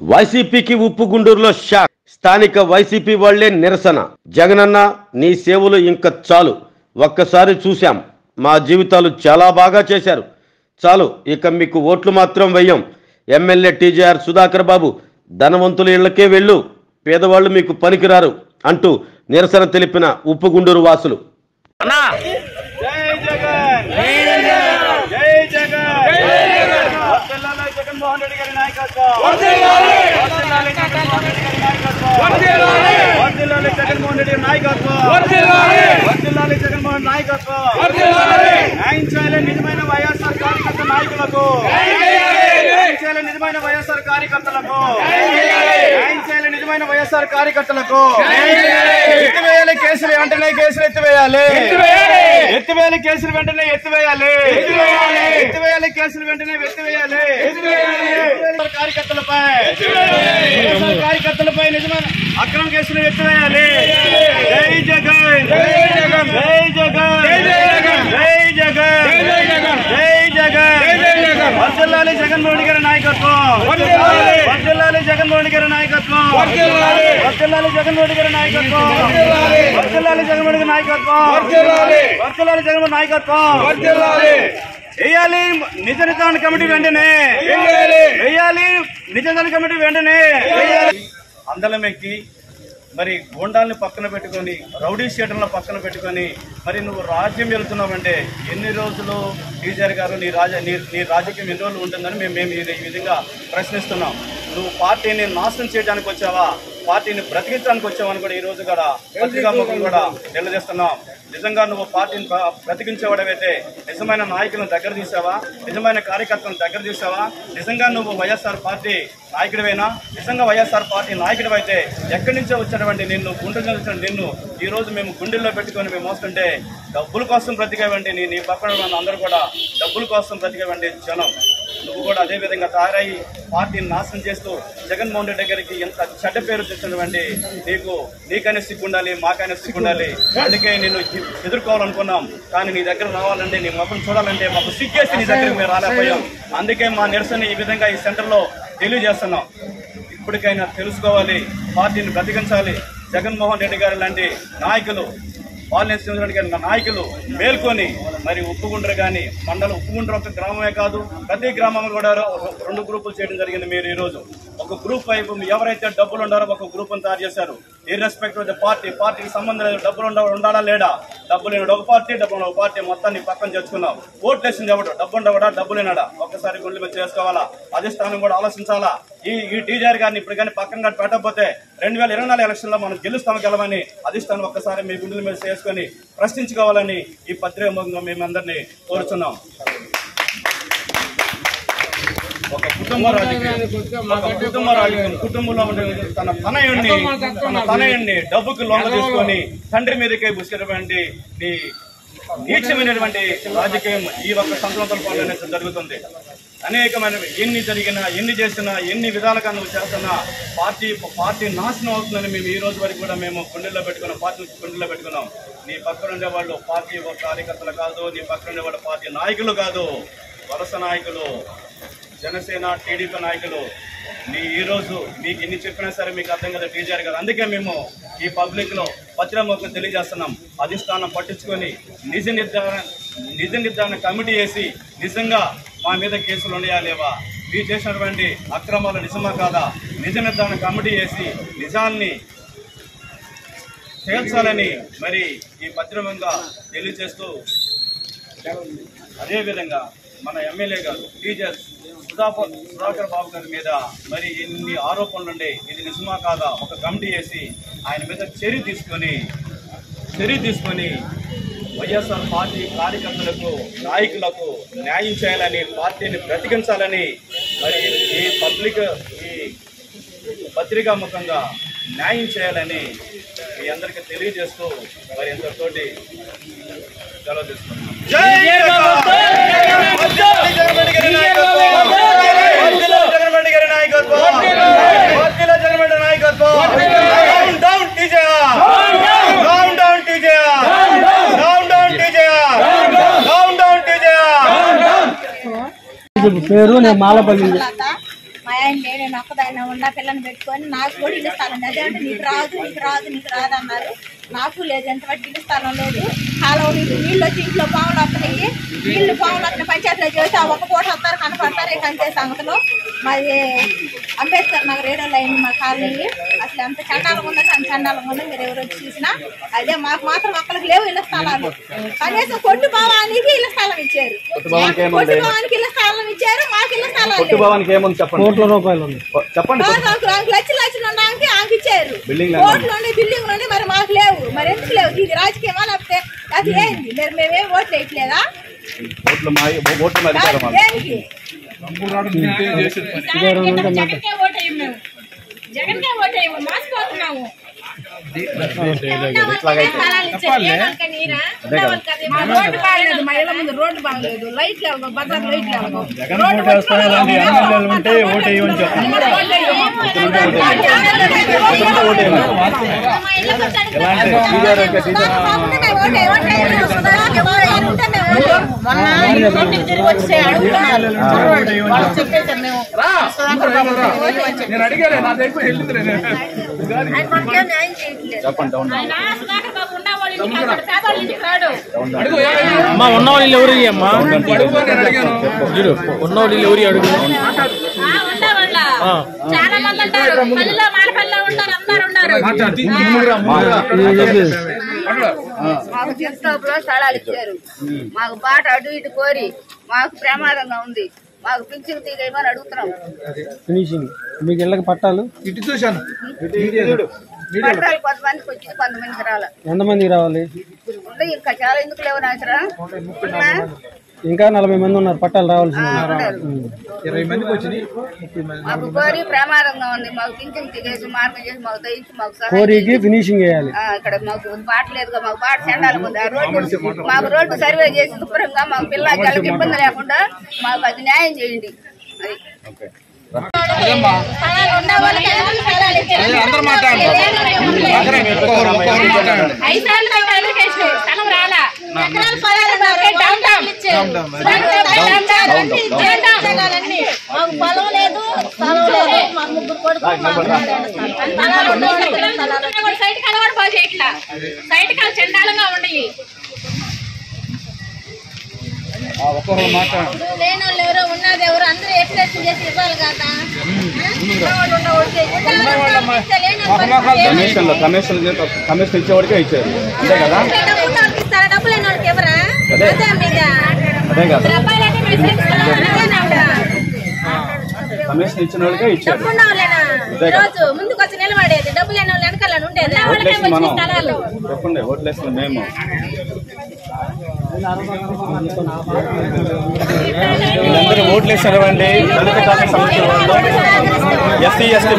వైసీపీకి ఉప్పు గుండూరులో షాక్ స్థానిక వైసీపీ వాళ్లే నిరసన జగనన్న నీ సేవలు ఇంకా చాలు ఒక్కసారి చూశాం మా జీవితాలు చాలా బాగా చేశారు చాలు ఇక మీకు ఓట్లు మాత్రం వెయ్యం ఎమ్మెల్యే టీజేఆర్ సుధాకర్ బాబు ధనవంతుల ఇళ్లకే వెళ్ళు పేదవాళ్ళు మీకు పనికిరారు అంటూ నిరసన తెలిపిన ఉప్పు గుండూరు వాసులు అన్నా జై జగన్ జై జగన్ జై జగన్ వర్ధిల్లాలి జగన్మోహన్ రెడ్డి గారి నాయకత్వం వర్ధిల్లాలి జగన్మోహన్ రెడ్డి గారి నాయకత్వం వర్ధిల్లాలి జగన్మోహన్ రెడ్డి గారి నాయకత్వం వర్ధిల్లాలి జగన్మోహన్ నాయకత్వం న్యాయం చేయాలి నిజమైన వైఎస్ఆర్ కార్యకర్త నాయకులకు న్యాయం చేయాలి నిజమైన వైఎస్ఆర్ కార్యకర్తలకు న్యాయం చేయాలి నిజమైన వైఎస్ఆర్ కార్యకర్తలకు ఎత్తివేయాలి కేసులు వెంటనే కేసులు ఎత్తివేయాలి ఎత్తివేయాలి కేసులు వెంటనే ఎత్తివేయాలి ఎత్తివేయాలి కేసులు వెంటనే ఎత్తివేయాలి వైఎస్ఆర్ కార్యకర్తలపై వైఎస్ఆర్ కార్యకర్తలపై నిజమైన అక్రమ కేసులు ఎత్తివేయాలి జై జగన్ జై జగన్ జై జగన్ జై జగన్ జై జగన్ జై జగన్ వర్ధిల్లాలి జగన్మోహన్ గారి నాయకత్వం వర్ధిల్లాలి జగన్మోహన్ గారి నాయకత్వం వర్ధిల్లాలి జగన్మోహన్ గారి నాయకత్వం వర్ధిల్లాలి జగన్మోహన్ గారి నాయకత్వం వర్ధిల్లాలి జగన్మోహన్ నాయకత్వం వేయాలి నిజ నిర్ధారణ కమిటీ వెంటనే వేయాలి నిజ నిర్ధారణ కమిటీ వెంటనే అందలం ఎక్కి మరి గోండాల్ని పక్కన పెట్టుకొని రౌడీ షీటర్లను పక్కన పెట్టుకొని మరి నువ్వు రాజ్యం వెళ్తున్నావంటే ఎన్ని రోజులు టీచర్ గారు నీ రాజ నీ నీ రాజకీయం ఎన్ని రోజులు ఉంటుందని మేము మేము ఈ విధంగా ప్రశ్నిస్తున్నాం నువ్వు పార్టీని నాశనం చేయడానికి వచ్చావా పార్టీని బ్రతికించడానికి వచ్చావని కూడా ఈ రోజు కూడా పత్రికాముఖం కూడా నిలదీస్తున్నాం నిజంగా నువ్వు పార్టీని ప్ర- బ్రతికించేవాడవైతే నిజమైన నాయకులను దగ్గర తీసావా నిజమైన కార్యకర్తలను దగ్గర తీసావా నిజంగా నువ్వు వైఎస్ఆర్ పార్టీ నాయకుడివైనా నిజంగా వైఎస్ఆర్ పార్టీ నాయకుడివైతే ఎక్కడి నుంచో వచ్చినటువంటి నిన్ను గుండెల్లో వచ్చిన నిన్ను ఈ రోజు మేము గుండెల్లో పెట్టుకొని మేము మోస్తుంటే డబ్బుల కోసం బ్రతికేవండి నీ నీ పక్కన ఉన్న అందరూ కూడా డబ్బుల కోసం బ్రతికేవండి జనం నువ్వు కూడా అదే విధంగా తయారయ్యి పార్టీని నాశనం చేస్తూ జగన్మోహన్ రెడ్డి గారికి ఎంత చెడ్డ పేరు తెచ్చినటువంటి నీకు నీకైనా సిగ్గుండాలి మాకైనా సిగ్గుండాలి అందుకే నిన్ను ఎ- ఎదుర్కోవాలనుకున్నాం కానీ నీ దగ్గర రావాలంటే నీ ముఖం చూడాలంటే మాకు సిగ్గేసి నీ దగ్గరికి మేము రాలేకపోయాం అందుకే మా నిరసన ఈ విధంగా ఈ సెంటర్లో తెలియజేస్తున్నాం ఇప్పటికైనా తెలుసుకోవాలి పార్టీని బ్రతికించాలి జగన్మోహన్ రెడ్డి గారు లాంటి నాయకులు పాలనేశ్వర రెడ్డి గారి నాయకులు మేల్కొని మరి ఉప్పుగుండ్ర కానీ మండలం ఉప్పుగుండ్ర ఒక గ్రామమే కాదు ప్రతి గ్రామంలో కూడా రె- రెండు గ్రూపులు చేయడం జరిగింది మీరు ఈ రోజు ఒక గ్రూప్ వైపు ఎవరైతే డబ్బులు ఉండారో ఒక గ్రూప్ తయారు చేశారు ఇర్రెస్పెక్ట్ ఆఫ్ ద పార్టీ పార్టీకి సంబంధం లేదు డబ్బులు ఉండ ఉండాలా లేడా డబ్బులు లేనాడు ఒక పార్టీ డబ్బులు ఒక పార్టీ మొత్తాన్ని పక్కన తెచ్చుకున్నాం ఓట్లు వేసింది ఎవడు డబ్బు ఉండవడా డబ్బు లేనాడా ఒక్కసారి గుండె మీద చేసుకోవాలా అధిష్టానం కూడా ఆలోచించాలా ఈ ఈ టీజర్ గారిని ఇప్పుడు కానీ పక్కన కట్టి పెట్టకపోతే రెండు వేల ఇరవై నాలుగు ఎలక్షన్ లో మనం గెలుస్తాం గెలవని అధిష్టానం ఒక్కసారి మీ గుండెల మీద చేసుకొని ప్రశ్నించుకోవాలని ఈ పత్రిక ముఖంగా మేమందరినీ కోరుతున్నాం ఒక కుటుంబ రాజకీయం ఒక కుటుంబ రాజకీయం కుటుంబంలో ఉండే తన తనయుణ్ణి తన తనయుణ్ణి డబ్బుకు లోన తీసుకొని తండ్రి మీదకే బుసినటువంటి నీ నీచమైనటువంటి రాజకీయం ఈ ఒక్క సంవత్సరం పాలన జరుగుతుంది అనేకమైన ఎన్ని జరిగినా ఎన్ని చేసినా ఎన్ని విధాలుగా నువ్వు చేస్తున్నా పార్టీ పార్టీ నాశనం అవుతుందని మేము ఈ రోజు వరకు కూడా మేము గుండెల్లో పెట్టుకున్నాం పార్టీ గుండెల్లో పెట్టుకున్నాం నీ పక్కన ఉండే వాళ్ళు పార్టీ కార్యకర్తలు కాదు నీ పక్కన ఉండే వాళ్ళు పార్టీ నాయకులు కాదు వలస నాయకులు జనసేన టీడీపీ నాయకులు మీ ఈ రోజు మీకు ఎన్ని చెప్పినా సరే మీకు అర్థం కదా టీజర్ గారు అందుకే మేము ఈ పబ్లిక్ లో పత్రిక తెలియజేస్తున్నాం అధిష్టానం పట్టించుకొని నిజ నిర్ధారణ నిజ నిర్ధారణ కమిటీ వేసి నిజంగా మా మీద కేసులు ఉన్నాయా లేవా మీరు చేసినటువంటి అక్రమాలు నిజమా కాదా నిజ నిర్ధారణ కమిటీ వేసి నిజాల్ని తేల్చాలని మరి ఈ పత్రికంగా తెలియజేస్తూ అదేవిధంగా మన ఎమ్మెల్యే గారు టీచర్ సుధాకర్ సుధాకర్ బాబు గారి మీద మరి ఎన్ని ఆరోపణలు ఉండే ఇది నిజమా కాదా ఒక కమిటీ వేసి ఆయన మీద చర్య తీసుకొని చర్య తీసుకొని వైఎస్ఆర్ పార్టీ కార్యకర్తలకు నాయకులకు న్యాయం చేయాలని పార్టీని బ్రతికించాలని మరి ఈ పబ్లిక్ ఈ పత్రికా ముఖంగా న్యాయం చేయాలని మీ అందరికీ తెలియజేస్తూ మరి ఇంతతోటి సెలవు తీసుకుంటున్నాం జగన్మోహన్ గారి నాయకత్వం జగన్మోహన్ గారి నాయకత్వం వర్ధిల్ల జగన్మోహన్ గారి నాయకత్వం down down TJR down down TJR down down TJR down down TJR పేరు నేను మాలపల్లి లత. మా ఆయన నేను ఒక్క ఒక్కదాన్ని ఉండా పిల్లని పెట్టుకొని నాకు కూడా ఇల్లు స్థలం ఉంది అదే అంటే నీకు రాదు నీకు రాదు నీకు రాదు అన్నారు నాకు లేదు ఎంత మటుకు ఇల్లు స్థలం లేదు కాలువలు ఇటు నీళ్ళు వచ్చి ఇంట్లో పాములు వస్తున్నాయి నీళ్ళు పాములు వస్తున్న పంచాయతీలో చేసి ఆ ఒక్క పూట వస్తారు కనపడతారు ఇక అంతే సంగతులు మాది అంబేద్కర్ నగర్ ఏడో లైన్ మా కాలనీ అసలు ఎంత చండాలం ఉందో అంత చండాలం ఉందో మీరు ఎవరు వచ్చి చూసినా అదే మాకు మాత్రం ఒక్కరికి లేవు ఇళ్ళ స్థలాలు కనీసం కొట్టు భావానికి ఇళ్ళ స్థలం ఇచ్చారు భవానికి ఏముంది? కొట్టు భవానికి ఇళ్ళ స్థలం ఇచ్చారు మాకు ఇళ్ళ స్థలం కొట్టు లేదు. భవన్కి ఏముంది చెప్పండి కోట్ల రూపాయలు ఉంది చెప్పండి మాకు ఒక ఆమెకు లక్షలు లక్షలు ఉండడానికి ఆమెకి ఇచ్చారు బిల్డింగ్ ల్యాండ్ ఓట్లు ఉండి బిల్డింగ్ ఉండి మరి మాకు లేవు మరి ఎందుకు లేవు ఇది రాజకీయమా లేకపోతే అది ఏంది మరి మేమేం ఓట్లు వేయట్లేదా ఓట్లు మా ఓట్లు మరి కాదు, అధికారం వాళ్ళు. దేనికి జగన్కే ఓటేయం మేము జగన్కే ఓటేయం మాసిపోతున్నాము మా రోడ్డు బాగలేదు మా ఇళ్ళ ముందు రోడ్డు బాగలేదు లైట్ లేవు బజార్ లైట్ లేవు జగన్ ఓటేస్తాం ఇలాంటి ఎమ్మెల్యేలు ఉంటే ఓటేయమని చెప్పండి నేను అడిగాను నా దగ్గర వెళ్ళింది చెప్పండి డౌన్ ఆయన సుధాకర్ బాబు ఉన్నవాళ్ళ ఇంటికి వెళ్తాడు, పేదవాళ్ళ ఇంటికి రాడు అమ్మా ఉన్న వాళ్ళు ఎవరు అమ్మా చూడు ఉన్న వాళ్ళు ఎవరు అడుగు ఆ, ఉండేవాళ్ళ చాలా మంది ఉంటారు పల్లెలో మానపల్లిలో ఉంటారు అందరు ఉన్నారు మాకు చిరుతోపులో స్థలాలు ఇచ్చారు మాకు బాట అటు ఇటు కోరి మాకు ప్రమాదంగా ఉంది మాకు పింఛన్ తీగేయమని అడుగుతున్నాం ఫినిషింగ్ మీకు ఇళ్ళకి పట్టాలు పట్టాలు కొంతమందికి వచ్చింది కొంతమందికి రాల ఎంతమందికి రావాలి ఉంది ఇంకా చాలా ఎందుకు లేవు నాచరా ఇంకా నలభై మంది ఉన్నారు పట్టాలు రావాల్సింది మాకు కోరి ప్రమాదంగా ఉంది మాకు పింఛన్ తీగేసి మార్గం చేసి మాకు దయించి మాకు సహాయం కోరికి ఫినిషింగ్ వేయాలి ఆ, ఇక్కడ మాకు బాట లేదుగా మాకు బాట చెండాలి ఉంది ఆ రోడ్డు మాకు రోడ్డు సర్వే చేసి శుభ్రంగా మాకు పిల్లలకి ఇబ్బంది లేకుండా మాకు అది న్యాయం చేయండి అది ఐదేళ్ళు బయట అప్లికేషన్ స్థలం రాలా ఎకరాల పొలాలు మాకే డౌన్ డౌన్ మాకు పొలం లేదు స్థలం లేదు మా ముగ్గురు కొడుకులు మాకు స్థలాలు ఉండవు. సైట్ కలవాడు బాగా చేయట్లా సైట్ కాలు చండాలంగా ఉండయి ఒక్కొక్కరు మాట్లాడండి ఇప్పుడు లేని వాళ్ళు ఎవరో ఉన్నది ఎవరు అందరూ ఎక్స్ప్రెషన్ చేసి ఇవ్వాలి కదా ఉన్నవాళ్ళు ఉన్నవాళ్ళు చేసి లేని వాళ్ళు కమిషన్ లో కమిషన్ కమిషన్ ఇచ్చేవాడికే ఇచ్చారు అంతే కదా డబ్బు ఉన్న వాళ్ళకి ఇస్తారా డబ్బు లేని వాళ్ళకి ఎవరా అదే. అదే మీద అదే కదా అబ్బాయిలైతే మెసేజ్ కమిషన్ ఇచ్చిన వాళ్ళకే ఇచ్చారు డబ్బు ఉన్న వాళ్ళేనా అదే ఈ కదా. రోజు ముందుకు వచ్చి నిలబడేది డబ్బు లేని వాళ్ళు వెనకాల ఉండేది ఓట్లేసి మనం చెప్పండి ఓట్లేసిన మేము వీళ్ళందరూ ఓట్లేసినవండి దళిత కాలనీ సమస్య ఎస్సీ ఎస్టీ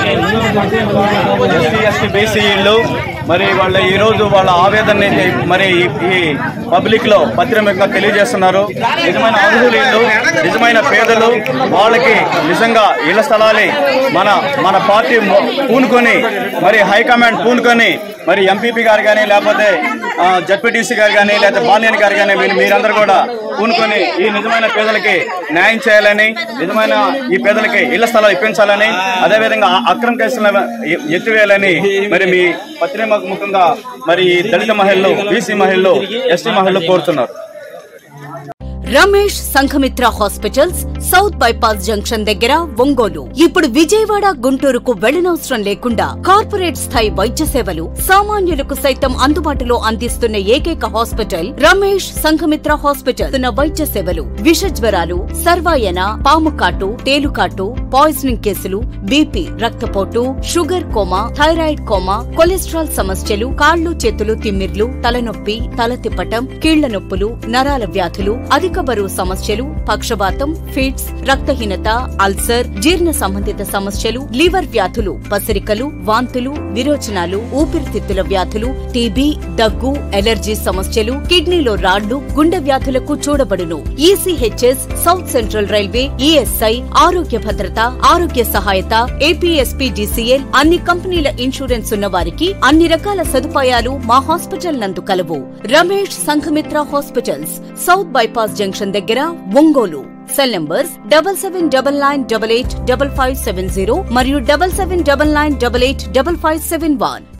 ఎస్సీ ఎస్టీ బీసీలు మరి వాళ్ళ ఈ రోజు వాళ్ళ ఆవేదన మరి ఈ- ఈ పబ్లిక్ లో పత్రికంగా తెలియజేస్తున్నారు నిజమైన అర్హులు నిజమైన పేదలు వాళ్ళకి నిజంగా ఇళ్ల స్థలాలే మన మన పార్టీ మొ- పూనుకొని మరి హైకమాండ్ పూనుకొని మరి ఎంపీపీ గారు కానీ లేకపోతే జడ్పీటీసీ గారు కానీ లేకపోతే బాలినేని గారు కానీ మీరు మీరందరూ కూడా పూనుకొని ఈ నిజమైన పేదలకి న్యాయం చేయాలని నిజమైన ఈ పేదలకి ఇళ్ల స్థలాలు ఇప్పించాలని అదేవిధంగా ఆ అక్రమ కేసులను ఎ- ఎత్తివేయాలని మరి మీ పత్రిక ముఖంగా మరి ఈ దళిత మహిళలు బీసీ మహిళలు ఎస్టీ మహిళలు కోరుతున్నారు Ramesh Sanghamitra hospitals south bypass junction దగ్గర ఒంగోలు ఇప్పుడు విజయవాడ గుంటూరుకు వెళ్లనవసరం లేకుండా కార్పొరేట్ స్థాయి వైద్య సేవలు సామాన్యులకు సైతం అందుబాటులో అందిస్తున్న ఏకైక హాస్పిటల్ రమేష్ సంఘమిత్ర హాస్పిటల్ ఉన్న వైద్య సేవలు విష జ్వరాలు సర్వాయన పాము కాటు తేలుకాటు పాయిజనింగ్ కేసులు బీపీ రక్తపోటు sugar coma thyroid coma cholesterol సమస్యలు కాళ్లు చేతులు తిమ్మిర్లు తలనొప్పి తల తిప్పటం కీళ్ల నొప్పులు నరాల వ్యాధులు అధిక బరువు సమస్యలు పక్షవాతం ఫిట్స్ రక్తహీనత అల్సర్ జీర్ణ సంబంధిత సమస్యలు లివర్ వ్యాధులు పసిరికలు వాంతులు విరోచనాలు ఊపిరితిత్తుల వ్యాధులు టీబీ దగ్గు ఎలర్జీ సమస్యలు కిడ్నీలో రాళ్లు గుండె వ్యాధులకు చూడబడును ECHS south central railway ESI ఆరోగ్య భద్రత ఆరోగ్య సహాయత ఏపీఎస్పీడీసీఎల్ అన్ని కంపెనీల ఇన్సూరెన్స్ ఉన్న వారికి అన్ని రకాల సదుపాయాలు మా హాస్పిటల్ నందు కలవు Ramesh Sanghamitra hospitals south bypass junction దగ్గర Ongole cell numbers double seven double nine double eight double five seven zero మరియు double seven double nine double eight double five seven one